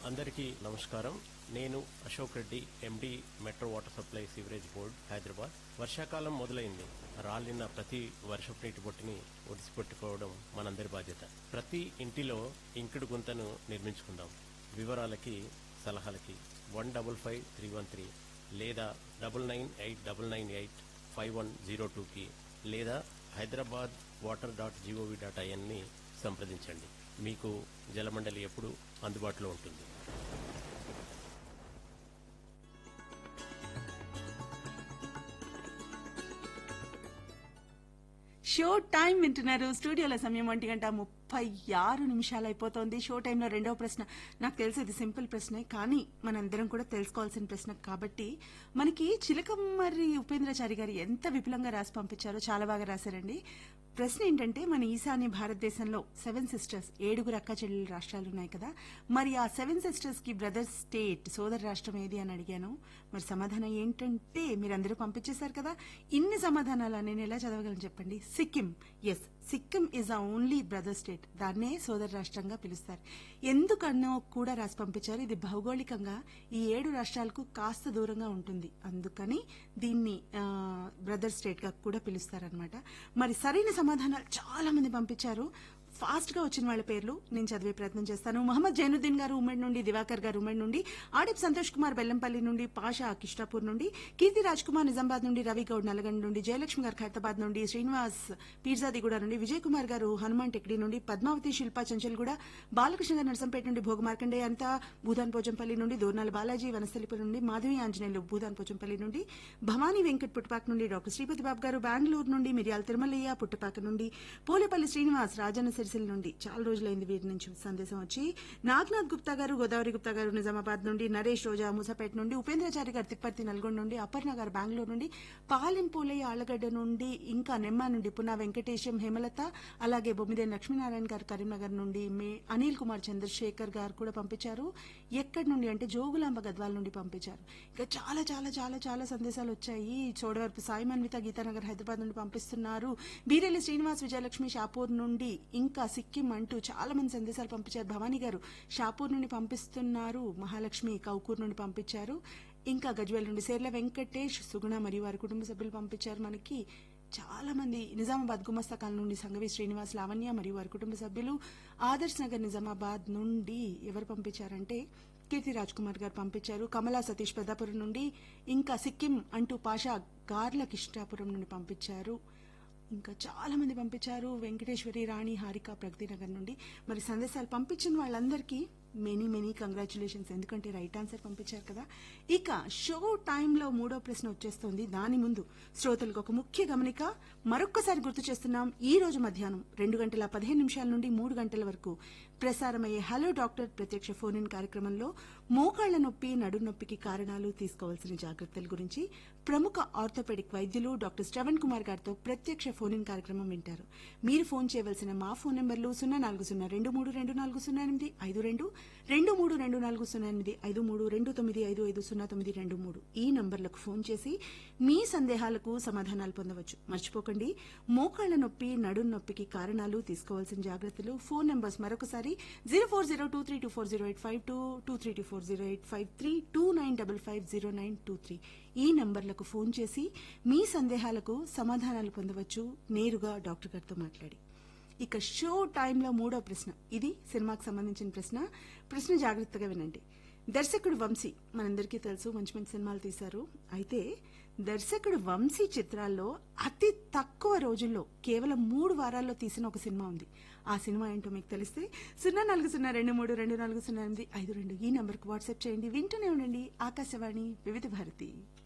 అందరికీ నమస్కారం నేను Ashok Reddy MD metro water supply sewerage board Hyderabad వర్షాకాలం మొదలైంది రాలిన ప్రతి వర్షపు నీటి బొట్టుని ఒడిసిపెట్టుకోవడం మనందరి బాధ్యత ప్రతి ఇంటిలో ఇంకుడు గుంతను నిర్మించుకుందాం వివరాలకి సలహాలకి one double five three one three లేదా double nine eight double nine eight five one zero టూకి లేదా Hyderabad water dot gov dot ఐఎన్ని సంప్రదించండి మీకు జలమండలి ఎప్పుడు అందుబాటులో ఉంటుంది షో టైం వింటున్నారు స్టూడియోలో సమయం ఒంటి గంట ముప్పై ఆరు నిమిషాలు అయిపోతుంది షో టైంలో రెండవ ప్రశ్న నాకు తెలిసి ఇది సింపుల్ ప్రశ్నే కానీ మనందరం కూడా తెలుసుకోవాల్సిన ప్రశ్న కాబట్టి మనకి చిలకమ్మరి ఉపేంద్రచారి గారు ఎంత విపులంగా రాసి పంపించారో చాలా బాగా రాశారండి ప్రశ్న ఏంటంటే మన ఈశాన్య భారతదేశంలో సెవెన్ సిస్టర్స్ ఏడుగురు అక్క చెల్లెలు రాష్ట్రాలు ఉన్నాయి కదా మరి ఆ సెవెన్ సిస్టర్స్ కి బ్రదర్ స్టేట్ సోదర రాష్ట్రం ఏది అని అడిగాను మరి సమాధానం ఏంటంటే మీరందరూ పంపించేశారు కదా ఇన్ని సమాధానాలు నేను ఎలా చదవగలను చెప్పండి Sikkim yes Sikkim is a only brother state దాన్నే సోదర రాష్ట్రంగా పిలుస్తారు ఎందుకన్నో కూడా రాసి పంపించారు ఇది భౌగోళికంగా ఈ ఏడు రాష్ట్రాలకు కాస్త దూరంగా ఉంటుంది అందుకని దీన్ని బ్రదర్ స్టేట్ గా కూడా పిలుస్తారనమాట మరి సరైన సమాధానాలు చాలా మంది పంపించారు ఫాస్ట్ గా వచ్చిన వాళ్ళ పేర్లు నేను చదివే ప్రయత్నం చేస్తాను మహమ్మద్ జైనుద్దీన్ గారు ఉమ్మడి నుండి దివాకర్ గారు ఉమ్మడి నుండి ఆడిప్ సంతోష్ కుమార్ బెల్లంపల్లి నుండి పాషా కిష్టాపూర్ నుండి కీర్తి రాజ్ కుమార్ నిజామాబాద్ నుండి రవి గౌడ్ నల్గొండ నుండి జయలక్ష్మి గారు ఖైరతాబాద్ నుండి శ్రీనివాస్ పీర్జాదిగూడ నుండి విజయ్ కుమార్ గారు హనుమాన్ టెక్డి నుండి పద్మావతి శిల్పా చంచల్గూడ బాలకృష్ణ గారు నరసంపేట నుండి భోగమార్కండే అంతా భూదాన్ పోచంపల్లి నుండి దోర్నాల బాలాజీ వనస్థలిపురం నుండి మాధవి ఆంజనేయులు భూదాన్ పోచంపల్లి నుండి భవానీ వెంకట్ పుట్టపాక నుండి డాక్టర్ శ్రీపతి బాబు గారు బెంగళూరు నుండి మిరియాల తిరుమలయ్య పుట్టపాక నుండి పోలేపల్లి శ్రీనివాస్ రాజన్న సిరిసిల్ల నుండి చాలా రోజులైంది వీరి నుంచి సందేశం వచ్చి నాగనాథ్ గుప్తా గారు గోదావరి గుప్తా గారు నిజామాబాద్ నుండి నరేష్ రోజా మూసాపేట నుండి ఉపేంద్రచారి గారు తిప్పర్తి నల్గొండ నుండి అపర్ణ గారు బెంగళూరు నుండి పాలెం పోలయ్య ఆళ్లగడ్డ నుండి ఇంకా నెమ్మ నుండి పునా వెంకటేశం హేమలత అలాగే బొమ్మిదేని లక్ష్మీనారాయణ గారు కరీంనగర్ నుండి మే అనిల్ కుమార్ చంద్రశేఖర్ గారు కూడా పంపించారు ఎక్కడి నుండి అంటే జోగులాంబ గద్వాల నుండి పంపించారు ఇంకా చాలా చాలా చాలా చాలా సందేశాలు వచ్చాయి చోడవరపు సాయి మన్విత గీతానగర్ హైదరాబాద్ నుండి పంపిస్తున్నారు బీరెల్లి శ్రీనివాస్ విజయలక్ష్మి షాపూర్ నుండి ఇంకా సిక్కిం అంటూ చాలా మంది సందేశాలు పంపించారు భవానీ గారు షాపూర్ నుండి పంపిస్తున్నారు మహాలక్ష్మి కౌకూర్ నుండి పంపించారు ఇంకా గజ్వేల్ నుండి సేర్ల వెంకటేష్ సుగుణ మరియు వారి కుటుంబ సభ్యులు పంపించారు మనకి చాలా మంది నిజామాబాద్ గుమస్తకాల నుండి సంగవి శ్రీనివాస్ లావణ్య మరియు వారి కుటుంబ సభ్యులు ఆదర్శ్ నగర్ నిజామాబాద్ నుండి ఎవరు పంపించారంటే కీర్తి రాజ్ కుమార్ గారు పంపించారు కమలా సతీష్ పెద్దాపురం నుండి ఇంకా సిక్కిం అంటూ పాషా గార్ల కిష్టాపురం నుండి పంపించారు ఇంకా చాలా మంది పంపించారు వెంకటేశ్వరి రాణి హారిక ప్రగతి నగర్ నుండి మరి సందేశాలు పంపించిన వాళ్ళందరికీ మెనీ మెనీ కంగ్రాచులేషన్స్ ఎందుకంటే రైట్ ఆన్సర్ పంపించారు కదా ఇక షో టైంలో మూడో ప్రశ్న వచ్చేస్తోంది దాని ముందు శ్రోతలకు ఒక ముఖ్య గమనిక మరొక్కసారి గుర్తు చేస్తున్నాం ఈ రోజు మధ్యాహ్నం రెండు గంటల పదిహేను నిమిషాల నుండి మూడు గంటల వరకు ప్రసారమయ్యే హలో డాక్టర్ ప్రత్యక్ష ఫోన్ ఇన్ కార్యక్రమంలో మోకాళ్ల నొప్పి నడు నొప్పికి కారణాలు తీసుకోవాల్సిన జాగ్రత్తల గురించి ప్రముఖ ఆర్థోపెడిక్ వైద్యులు డాక్టర్ శ్రవణ్ కుమార్ గారితో ప్రత్యక్ష ఫోన్ ఇన్ కార్యక్రమం వింటారు మీరు ఫోన్ చేయవలసిన మా ఫోన్ నెంబర్లు సున్నా నాలుగు సున్నా రెండు మూడు రెండు నాలుగు సున్నా ఎనిమిది ఐదు రెండు రెండు మూడు రెండు నాలుగు సున్నా ఎనిమిది ఐదు మూడు రెండు తొమ్మిది ఐదు ఐదు సున్నా తొమ్మిది రెండు మూడు ఈ నంబర్లకు ఫోన్ చేసి మీ సందేహాలకు సమాధానాలు పొందవచ్చు మర్చిపోకండి మోకాళ్ల నొప్పి నడు నొప్పికి కారణాలు తీసుకోవాల్సిన జాగ్రత్తలు ఫోన్ నెంబర్స్ మరొకసారి zero four zero two three two four zero eight five two two three two four zero eight five three two nine double five zero nine two three ఈ నంబర్లకు ఫోన్ చేసి మీ సందేహాలకు సమాధానాలు పొందవచ్చు నేరుగా డాక్టర్ గారితో మాట్లాడి ఇక షో టైంలో మూడో ప్రశ్న ఇది సినిమాకి సంబంధించిన ప్రశ్న ప్రశ్న జాగ్రత్తగా వినండి దర్శకుడు వంశీ మనందరికీ తెలుసు మంచి మంచి సినిమాలు తీశారు అయితే దర్శకుడు వంశీ చిత్రాల్లో అతి తక్కువ రోజుల్లో కేవలం మూడు వారాల్లో తీసిన ఒక సినిమా ఉంది ఆ సినిమా ఏంటో మీకు తెలిస్తే సున్నా నాలుగు సున్నా రెండు మూడు రెండు నాలుగు సున్నా ఎనిమిది ఐదు రెండు ఈ నంబర్కు వాట్సాప్ చేయండి వింటూనే ఉండండి ఆకాశవాణి వివిధ భారతి